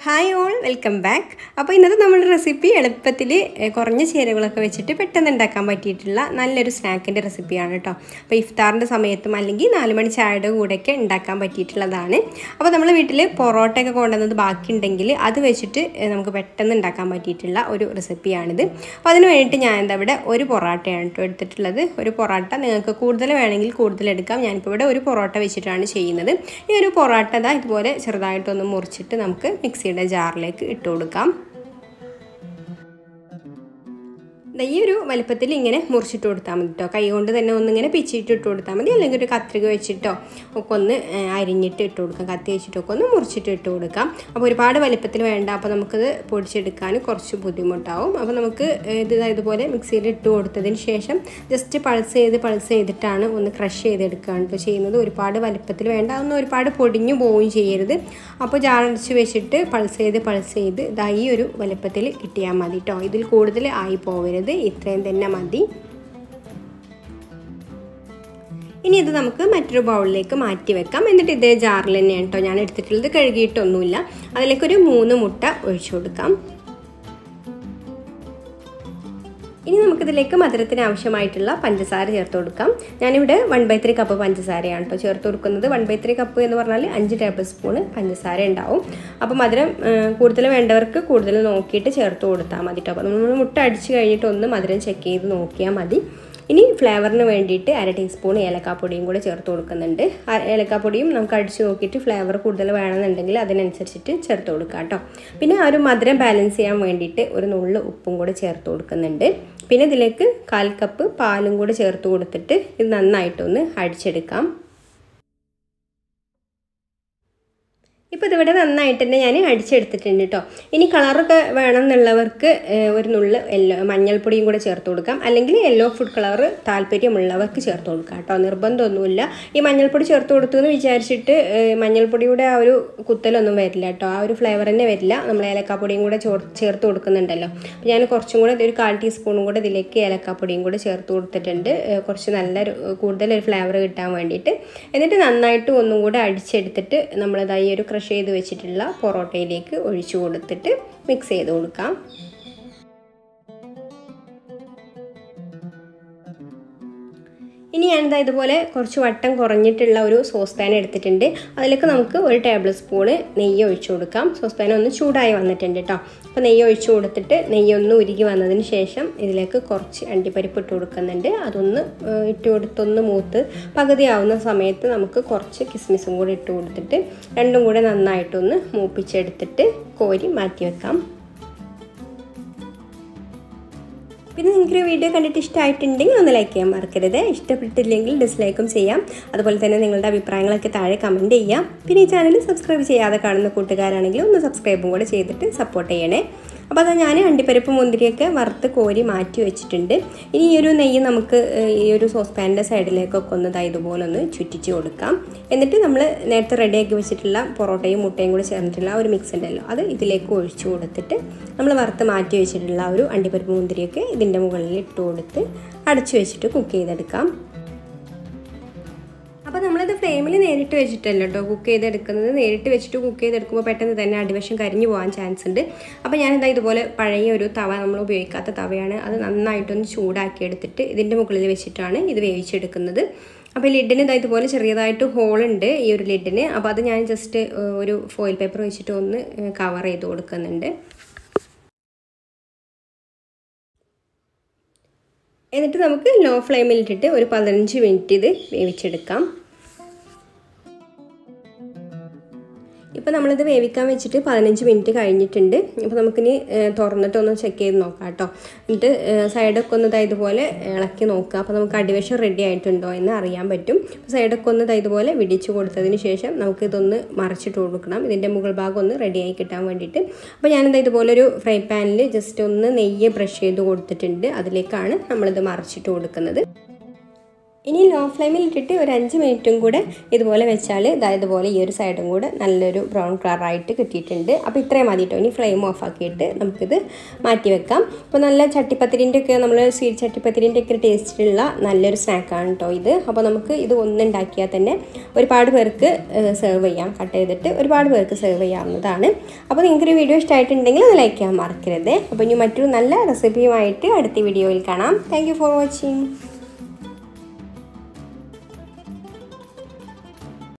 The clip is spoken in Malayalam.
ഹായ് ഓൾ വെൽക്കം ബാക്ക് അപ്പോൾ ഇന്നത്തെ നമ്മുടെ റെസിപ്പി എളുപ്പത്തിൽ കുറഞ്ഞ ചേരുവകളൊക്കെ വെച്ചിട്ട് പെട്ടെന്ന് ഉണ്ടാക്കാൻ പറ്റിയിട്ടുള്ള നല്ലൊരു സ്നാക്കിൻ്റെ റെസിപ്പിയാണ് കേട്ടോ അപ്പോൾ ഇഫ്താറിൻ്റെ സമയത്തും അല്ലെങ്കിൽ നാല് മണി ചായയുടെ കൂടെയൊക്കെ ഉണ്ടാക്കാൻ പറ്റിയിട്ടുള്ളതാണ് അപ്പോൾ നമ്മൾ വീട്ടിൽ പൊറോട്ടയൊക്കെ കൊണ്ടുവന്നത് ബാക്കിയുണ്ടെങ്കിൽ അത് വെച്ചിട്ട് ഏഹ്, നമുക്ക് പെട്ടെന്ന് ഉണ്ടാക്കാൻ പറ്റിയിട്ടുള്ള ഒരു റെസിപ്പിയാണിത് അപ്പോൾ അതിന് വേണ്ടിയിട്ട് ഞാൻ എന്താ ഇവിടെ ഒരു പൊറോട്ടയാണ് കേട്ടോ എടുത്തിട്ടുള്ളത് ഒരു പൊറോട്ട നിങ്ങൾക്ക് കൂടുതൽ വേണമെങ്കിൽ കൂടുതൽ എടുക്കാം ഞാനിപ്പോൾ ഇവിടെ ഒരു പൊറോട്ട വെച്ചിട്ടാണ് ചെയ്യുന്നത് ഈ ഒരു പൊറോട്ട ഇതാ ഇതുപോലെ ചെറുതായിട്ടൊന്ന് മുറിച്ചിട്ട് നമുക്ക് മിക്സിയുടെ ജാറിലേക്ക് ഇട്ട് കൊടുക്കാം ദാ ഈ ഒരു വലുപ്പത്തിൽ ഇങ്ങനെ മുറിച്ചിട്ട് കൊടുത്താൽ മതി കേട്ടോ കൈ കൊണ്ട് തന്നെ ഒന്നിങ്ങനെ പിച്ചിട്ട് ഇട്ട് കൊടുത്താൽ മതി അല്ലെങ്കിൽ ഒരു കത്രിക വെച്ചിട്ടോ ഒക്കെ ഒന്ന് ഏ, അരിഞ്ഞിട്ട് ഇട്ട് കൊടുക്കാം കത്തി വെച്ചിട്ടൊക്കെ ഒന്ന് മുറിച്ചിട്ട് ഇട്ട് കൊടുക്കാം അപ്പോൾ ഒരുപാട് വലുപ്പത്തിൽ വേണ്ട അപ്പോൾ നമുക്കത് പൊടിച്ചെടുക്കാൻ കുറച്ച് ബുദ്ധിമുട്ടാവും അപ്പോൾ നമുക്ക് ഇത് ദാ ഇതുപോലെ മിക്സിയിൽ ഇട്ട് കൊടുത്തതിന് ശേഷം ജസ്റ്റ് പൾസ് ചെയ്ത് പൾസ് ചെയ്തിട്ടാണ് ഒന്ന് ക്രഷ് ചെയ്തെടുക്കുകയാണ് കേട്ടോ ചെയ്യുന്നത് ഒരുപാട് വലുപ്പത്തിൽ വേണ്ട അതൊന്നും ഒരുപാട് പൊടിഞ്ഞു പോവുകയും ചെയ്യരുത് അപ്പോൾ ജാറടിച്ച് വെച്ചിട്ട് പൾസ് ചെയ്ത് പൾസ് ചെയ്ത് ഇതാ ഈ ഒരു വലുപ്പത്തിൽ കിട്ടിയാൽ മതി കേട്ടോ ഇതിൽ കൂടുതൽ ആയി പോവരുത് ഇത്രയും തന്നെ മതി ഇനി ഇത് നമുക്ക് മറ്റൊരു ബൗളിലേക്ക് മാറ്റി വെക്കാം എന്നിട്ട് ഇതേ ജാറിൽ തന്നെയാണ് കേട്ടോ ഞാൻ എടുത്തിട്ടുള്ളത് കഴുകിയിട്ടൊന്നുമില്ല അതിലേക്കൊരു മൂന്ന് മുട്ട ഒഴിച്ചു കൊടുക്കാം ഇനി നമുക്കിതിലേക്ക് മധുരത്തിന് ആവശ്യമായിട്ടുള്ള പഞ്ചസാര ചേർത്ത് കൊടുക്കാം ഞാനിവിടെ വൺ ബൈ ത്രീ കപ്പ് പഞ്ചസാരയാണ് കേട്ടോ ചേർത്ത് കൊടുക്കുന്നത് വൺ ബൈ ത്രീ കപ്പ് എന്ന് പറഞ്ഞാൽ അഞ്ച് ടേബിൾ സ്പൂൺ പഞ്ചസാര ഉണ്ടാവും അപ്പോൾ മധുരം കൂടുതൽ വേണ്ടവർക്ക് കൂടുതൽ നോക്കിയിട്ട് ചേർത്ത് കൊടുത്താൽ മതി കേട്ടോ അപ്പോൾ നമ്മൾ മുട്ട അടിച്ച് കഴിഞ്ഞിട്ട് ഒന്ന് മധുരം ചെക്ക് ചെയ്ത് നോക്കിയാൽ മതി ഇനി ഫ്ലേവറിന് വേണ്ടിയിട്ട് അര ടീസ്പൂൺ ഏലക്കാപ്പൊടിയും കൂടെ ചേർത്ത് കൊടുക്കുന്നുണ്ട് ആ ഏലക്കാപ്പൊടിയും നമുക്ക് അടിച്ച് നോക്കിയിട്ട് ഫ്ലേവർ കൂടുതൽ വേണമെന്നുണ്ടെങ്കിൽ അതിനനുസരിച്ചിട്ട് ചേർത്ത് കൊടുക്കുക കേട്ടോ പിന്നെ ആ ഒരു മധുരം ബാലൻസ് ചെയ്യാൻ വേണ്ടിയിട്ട് ഒരു നുള്ളു ഉപ്പും കൂടെ ചേർത്ത് കൊടുക്കുന്നുണ്ട് പിന്നെ ഇതിലേക്ക് കാൽ കപ്പ് പാലും കൂടെ ചേർത്ത് കൊടുത്തിട്ട് ഇത് നന്നായിട്ടൊന്ന് അടിച്ചെടുക്കാം ഇപ്പോൾ ഇതിവിടെ നന്നായിട്ട് തന്നെ ഞാൻ അടിച്ചെടുത്തിട്ടുണ്ട് കേട്ടോ ഇനി കളറൊക്കെ വേണമെന്നുള്ളവർക്ക് ഏഹ്, ഒരു നുള്ള് യെല്ലോ മഞ്ഞൾപ്പൊടിയും കൂടെ ചേർത്ത് കൊടുക്കാം അല്ലെങ്കിൽ യെല്ലോ ഫുഡ് കളർ താല്പര്യമുള്ളവർക്ക് ചേർത്ത് കൊടുക്കാം കേട്ടോ നിർബന്ധമൊന്നുമില്ല ഈ മഞ്ഞൾപ്പൊടി ചേർത്ത് കൊടുത്തു എന്ന് വിചാരിച്ചിട്ട് ഏഹ്, മഞ്ഞൾപ്പൊടിയുടെ ആ ഒരു കുത്തലൊന്നും വരില്ല കേട്ടോ ആ ഒരു ഫ്ലേവർ തന്നെ വരില്ല നമ്മൾ ഏലക്കാപ്പൊടിയും കൂടെ ചോർ- ചേർത്ത് കൊടുക്കുന്നുണ്ടല്ലോ അപ്പോൾ ഞാൻ കുറച്ചും കൂടെ ഒരു കാൽ ടീസ്പൂണും കൂടെ ഇതിലേക്ക് ഏലക്കാപ്പൊടിയും കൂടെ ചേർത്ത് കൊടുത്തിട്ടുണ്ട് ഏഹ്, കുറച്ച് നല്ല ഒരു- കൂടുതൽ ഒരു ഫ്ലേവർ കിട്ടാൻ വേണ്ടിയിട്ട് എന്നിട്ട് നന്നായിട്ട് ഒന്നും കൂടെ അടിച്ചെടുത്തിട്ട് നമ്മളിതാ ഈ ഒരു ക്രഷ് ചെയ്ത് വെച്ചിട്ടുള്ള പൊറോട്ടയിലേക്ക് ഒഴിച്ചു കൊടുത്തിട്ട് മിക്സ് ചെയ്ത് കൊടുക്കാം ഇനി ഞാനിതാ ഇതുപോലെ കുറച്ച് വട്ടം കുറഞ്ഞിട്ടുള്ള ഒരു സോസ് പാൻ എടുത്തിട്ടുണ്ട് അതിലേക്ക് നമുക്ക് ഒരു ടേബിൾ സ്പൂണ് നെയ്യ് ഒഴിച്ചു കൊടുക്കാം സോസ് പാൻ ഒന്ന് ചൂടായി വന്നിട്ടുണ്ട് കേട്ടോ അപ്പോൾ നെയ്യ് ഒഴിച്ചു കൊടുത്തിട്ട് നെയ്യ് ഒന്ന് ഉരുകി വന്നതിന് ശേഷം ഇതിലേക്ക് കുറച്ച് അണ്ടിപ്പരിപ്പ് ഇട്ട് കൊടുക്കുന്നുണ്ട് അതൊന്ന് ഏഹ്, ഇട്ട് കൊടുത്തൊന്ന് മൂത്ത് പകുതിയാവുന്ന സമയത്ത് നമുക്ക് കുറച്ച് കിസ്മിസും കൂടി ഇട്ട് കൊടുത്തിട്ട് രണ്ടും കൂടെ നന്നായിട്ടൊന്ന് മൂപ്പിച്ചെടുത്തിട്ട് കോരി മാറ്റി വെക്കാം പിന്നെ നിങ്ങൾക്ക് ഈ വീഡിയോ കണ്ടിട്ട് ഇഷ്ടമായിട്ടുണ്ടെങ്കിൽ ഒന്ന് ലൈക്ക് ചെയ്യാൻ മറക്കരുത് ഇഷ്ടപ്പെട്ടില്ലെങ്കിൽ ഡിസ്ലൈക്കും ചെയ്യാം അതുപോലെ തന്നെ നിങ്ങളുടെ അഭിപ്രായങ്ങളൊക്കെ താഴെ കമൻറ്റ് ചെയ്യാം പിന്നെ ഈ ചാനൽ സബ്സ്ക്രൈബ് ചെയ്യാതെ കാണുന്ന കൂട്ടുകാരാണെങ്കിൽ ഒന്ന് സബ്സ്ക്രൈബും കൂടെ ചെയ്തിട്ട് സപ്പോർട്ട് ചെയ്യണേ അപ്പോൾ അതാ ഞാൻ അണ്ടിപ്പരിപ്പ് മുന്തിരിയൊക്കെ വറുത്ത് കോരി മാറ്റി വെച്ചിട്ടുണ്ട് ഇനി ഈ ഒരു നെയ്യ് നമുക്ക് ഏഹ്, ഈ ഒരു സോസ് പാനിൻ്റെ സൈഡിലേക്കൊക്കെ ഒന്ന് ദാ ഇതുപോലെ ഒന്ന് ചുറ്റിച്ച് കൊടുക്കാം എന്നിട്ട് നമ്മൾ നേരത്തെ റെഡിയാക്കി വെച്ചിട്ടുള്ള പൊറോട്ടയും മുട്ടയും കൂടി ചേർന്നിട്ടുള്ള ആ ഒരു മിക്സ് ഉണ്ടല്ലോ അത് ഇതിലേക്ക് ഒഴിച്ചു കൊടുത്തിട്ട് നമ്മൾ വറുത്ത് മാറ്റി വെച്ചിട്ടുള്ള ആ ഒരു അണ്ടിപ്പരിപ്പ് മുന്തിരിയൊക്കെ ഇതിൻ്റെ മുകളിൽ ഇട്ട് കൊടുത്ത് അടച്ചു വെച്ചിട്ട് കുക്ക് ചെയ്തെടുക്കാം അപ്പോൾ നമ്മളിത് ഫ്ലെയിമിൽ നേരിട്ട് വെച്ചിട്ടല്ല കേട്ടോ കുക്ക് ചെയ്തെടുക്കുന്നത് നേരിട്ട് വെച്ചിട്ട് കുക്ക് ചെയ്തെടുക്കുമ്പോൾ പെട്ടെന്ന് തന്നെ അടിവശം കരിഞ്ഞു പോകാൻ ചാൻസ് ഉണ്ട് അപ്പോൾ ഞാനിതാ ഇതുപോലെ പഴയ ഒരു തവ നമ്മൾ ഉപയോഗിക്കാത്ത തവയാണ് അത് നന്നായിട്ടൊന്ന് ചൂടാക്കി എടുത്തിട്ട് ഇതിൻ്റെ മുകളിൽ വെച്ചിട്ടാണ് ഇത് വേവിച്ചെടുക്കുന്നത് അപ്പോൾ ലിഡിന് ഇതാ ഇതുപോലെ ചെറിയതായിട്ട് ഹോളുണ്ട് ഈ ഒരു ലിഡിന് അപ്പോൾ അത് ഞാൻ ജസ്റ്റ് ഒരു ഫോയിൽ പേപ്പർ വെച്ചിട്ട് ഒന്ന് കവർ ചെയ്ത് കൊടുക്കുന്നുണ്ട് എന്നിട്ട് നമുക്ക് ലോ ഫ്ലെയിമിലിട്ടിട്ട് ഒരു പതിനഞ്ച് മിനിറ്റ് ഇത് വേവിച്ചെടുക്കാം ഇപ്പോൾ നമ്മളിത് വേവിക്കാൻ വെച്ചിട്ട് പതിനഞ്ച് മിനിറ്റ് കഴിഞ്ഞിട്ടുണ്ട് അപ്പോൾ നമുക്കിനി ഏഹ്, തുറന്നിട്ടൊന്ന് ചെക്ക് ചെയ്ത് നോക്കാം കേട്ടോ എന്നിട്ട് ഏഹ്, സൈഡൊക്കെ ഒന്ന് ഇതാ ഇതുപോലെ ഇളക്കി നോക്കുക അപ്പോൾ നമുക്ക് അടിവശം റെഡി ആയിട്ടുണ്ടോ എന്ന് അറിയാൻ പറ്റും അപ്പോൾ സൈഡൊക്കെ ഒന്ന് ഇതാ ഇതുപോലെ വിടിച്ച് കൊടുത്തതിന് ശേഷം നമുക്കിതൊന്ന് മറിച്ചിട്ട് കൊടുക്കണം ഇതിൻ്റെ മുകൾ ഭാഗം ഒന്ന് റെഡിയായി കിട്ടാൻ വേണ്ടിയിട്ട് അപ്പോൾ ഞാനിതാ ഇതുപോലൊരു ഫ്രൈ പാനിൽ ജസ്റ്റ് ഒന്ന് നെയ്യ് ബ്രഷ് ചെയ്ത് കൊടുത്തിട്ടുണ്ട് അതിലേക്കാണ് നമ്മളിത് മറിച്ചിട്ട് കൊടുക്കുന്നത് ഇനി ലോ ഫ്ലെയിമിൽ ഇട്ടിട്ട് ഒരു അഞ്ച് മിനിറ്റും കൂടെ ഇതുപോലെ വെച്ചാൽ ഇതാ ഇതുപോലെ ഈ ഒരു സൈഡും കൂടെ നല്ലൊരു ബ്രൗൺ കളറായിട്ട് കിട്ടിയിട്ടുണ്ട് അപ്പോൾ ഇത്രയും മതി കേട്ടോ ഇനി ഫ്ലെയിം ഓഫ് ആക്കിയിട്ട് നമുക്കിത് മാറ്റി വെക്കാം അപ്പോൾ നല്ല ചട്ടിപ്പത്തിരിൻ്റെ ഒക്കെ നമ്മൾ സ്വീറ്റ് ചട്ടിപ്പത്തിരിൻ്റെ ഒക്കെ ടേസ്റ്റിലുള്ള നല്ലൊരു സ്നാക്കാണ് കേട്ടോ ഇത് അപ്പോൾ നമുക്ക് ഇത് ഒന്നുണ്ടാക്കിയാൽ തന്നെ ഒരുപാട് പേർക്ക് സെർവ് ചെയ്യാം കട്ട് ചെയ്തിട്ട് ഒരുപാട് പേർക്ക് സെർവ് ചെയ്യാവുന്നതാണ് അപ്പോൾ നിങ്ങൾക്കൊരു വീഡിയോ ഇഷ്ടമായിട്ടുണ്ടെങ്കിൽ അത് ലൈക്ക് ചെയ്യാൻ മറക്കരുത് അപ്പോൾ ഇനി മറ്റൊരു നല്ല റെസിപ്പിയുമായിട്ട് അടുത്ത വീഡിയോയിൽ കാണാം താങ്ക് ഫോർ വാച്ചിങ്